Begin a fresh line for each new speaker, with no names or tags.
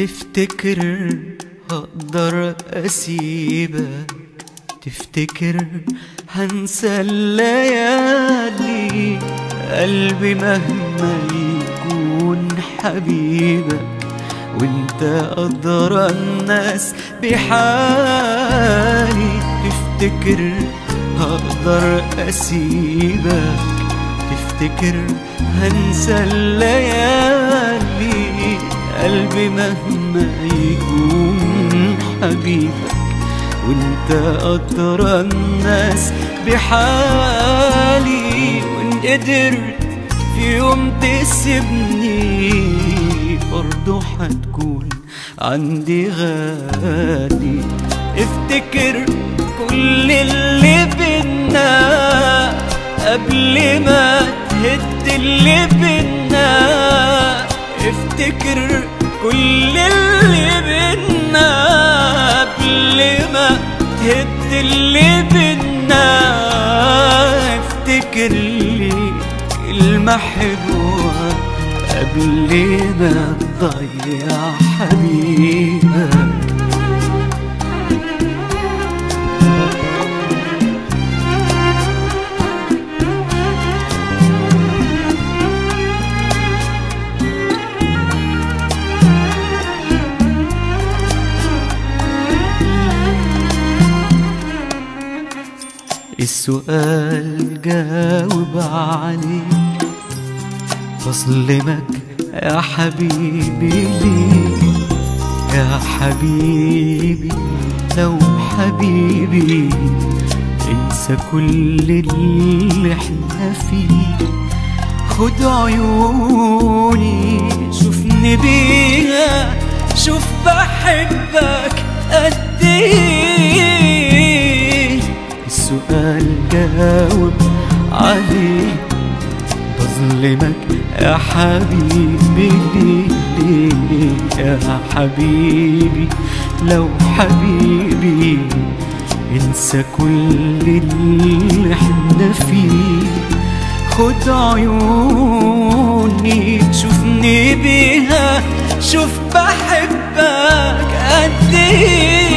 تفتكر هقدر اسيبك تفتكر هنسى الليالي قلبي مهما يكون حبيبك وانت أدرى الناس بحالي تفتكر هقدر أسيبك تفتكر هنسى الليالي قلبي مهما يكون حبيبك وانت أدرى الناس بحالي وان قدرت في يوم تسيبني برضو حتكون عندي غالي افتكر كل اللي بينا قبل ما تهد اللي بينا افتكر كل اللي بينا قبل ما تهد اللي بينا افتكر لي كلمة حلوة قبل ما تضيع حبيبك السؤال جاوب عليه بظلمك يا حبيبي ليه يا حبيبي لو حبيبي انسى كل اللي احنا فيه خد عيوني شوفني بيها شوف بحبك قد ايه السؤال جاوب عليه بظلمك يا حبيبي ليه ليه يا حبيبي لو حبيبي انسى كل اللي احنا فيه خد عيوني تشوفني بيها شوف بحبك قد ايه